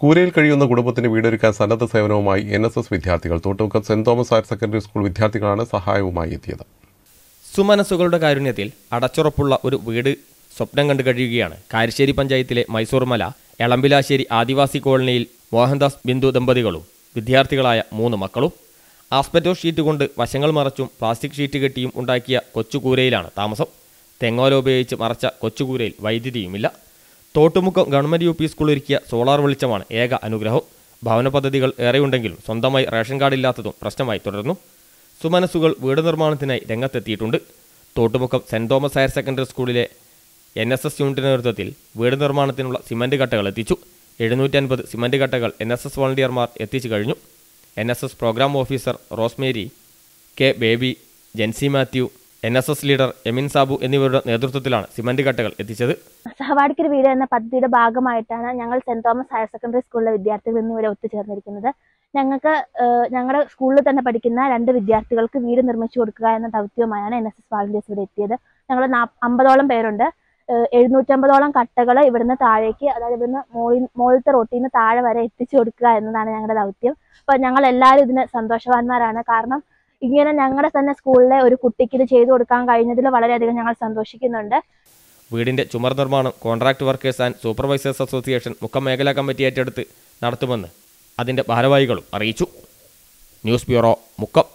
കൂരയിൽ കഴിയുന്ന കുടുംബത്തിന് വീടൊരുക്കാൻ സന്നദ്ധ സേവനവുമായി എൻ എസ് എസ് വിദ്യാർത്ഥികൾ Thottumukkam saint Thomas higher secondary school വിദ്യാർത്ഥികളാണ് സഹായവുമായി എത്തിയത് സുമനസ്സുകളുടെ കാരുണ്യത്തിൽ അടച്ചുറപ്പുള്ള ഒരു വീട് സ്വപ്നം കണ്ടു കഴിയുകയാണ് കാരശ്ശേരി പഞ്ചായത്തിലെ മൈസൂർമല എളമ്പിലാശ്ശേരി ആദിവാസി കോളനിയിൽ മോഹൻദാസ് ബിന്ദു ദമ്പതികളും വിദ്യാർത്ഥികളായ മൂന്ന് മക്കളും ആസ്പെറ്റോ ഷീറ്റ് കൊണ്ട് വശങ്ങൾ മറച്ചും പ്ലാസ്റ്റിക് ഷീറ്റ് കെട്ടിയും ഉണ്ടാക്കിയ കൊച്ചുകൂരയിലാണ് താമസം തെങ്ങോല ഉപയോഗിച്ച് മറച്ച കൊച്ചുകൂരയിൽ വൈദ്യുതിയുമില്ല Thottumukkam government U P school ഒരുക്കിയ സോളാർ വെളിച്ചമാണ് ഏക അനുഗ്രഹം ഭവന പദ്ധതികൾ ഏറെയുണ്ടെങ്കിലും സ്വന്തമായി റേഷൻ കാർഡ് ഇല്ലാത്തതും പ്രശ്നമായി തുടരുന്നു സുമനസ്സുകൾ വീട് നിർമ്മാണത്തിനായി രംഗത്തെത്തിയിട്ടുണ്ട് Thottumukkam saint Thomas higher secondary സ്കൂളിലെ എൻ എസ് എസ് യൂണിറ്റിന്റെ നേതൃത്വത്തിൽ വീട് നിർമ്മാണത്തിനുള്ള സിമന്റ് കട്ടകൾ എത്തിച്ചു എഴുന്നൂറ്റൻപത് സിമന്റ് കട്ടകൾ എൻ എസ് എസ് വോളണ്ടിയർമാർ എത്തിച്ചു കഴിഞ്ഞു N S S programme officer Rosemary K Baby Jency Mathew N S S leader Emin Sabu എന്നിവരുടെ നേതൃത്വത്തിലാണ് സിമന്റ് കട്ടകൾ എത്തിച്ചത് സഹപാഠിക്കൽ വീട് എന്ന പദ്ധതിയുടെ ഭാഗമായിട്ടാണ് ഞങ്ങൾ സെന്റ് തോമസ് ഹയർ സെക്കൻഡറി സ്കൂളിലെ വിദ്യാർത്ഥികൾ ഇന്ന് ഇവിടെ ഒത്തുചേർന്നിരിക്കുന്നത് ഞങ്ങൾക്ക് ഏഹ്, ഞങ്ങളുടെ സ്കൂളിൽ തന്നെ പഠിക്കുന്ന രണ്ട് വിദ്യാർത്ഥികൾക്ക് വീട് നിർമ്മിച്ചു കൊടുക്കുക എന്ന ദൗത്യവുമായാണ് എൻ എസ് എസ് വാളണ്ടിയേഴ്സ് ഇവിടെ എത്തിയത് ഞങ്ങൾ നാ- അമ്പതോളം പേരുണ്ട് ഏഹ്, എഴുന്നൂറ്റമ്പതോളം കട്ടകൾ ഇവിടുന്ന് താഴേക്ക് അതായത് ഇവിടുന്ന് മോളിൽ മുകളിലത്തെ റൊട്ടിൽ നിന്ന് താഴെ വരെ എത്തിച്ചു കൊടുക്കുക എന്നതാണ് ഞങ്ങളുടെ ദൗത്യം അപ്പോൾ ഞങ്ങൾ എല്ലാവരും ഇതിന് സന്തോഷവാന്മാരാണ് കാരണം ഇങ്ങനെ ഞങ്ങളുടെ തന്നെ സ്കൂളിലെ ഒരു കുട്ടിക്ക് ഇത് ചെയ്തു കൊടുക്കാൻ കഴിഞ്ഞതിൽ വളരെയധികം ഞങ്ങൾ സന്തോഷിക്കുന്നുണ്ട് വീടിന്റെ ചുമർ നിർമ്മാണം contract workers and supervisors association Mukkam മേഖലാ കമ്മിറ്റി ഏറ്റെടുത്ത് നടത്തുമെന്ന് അതിന്റെ ഭാരവാഹികളും അറിയിച്ചു ന്യൂസ് ബ്യൂറോ മുക്കം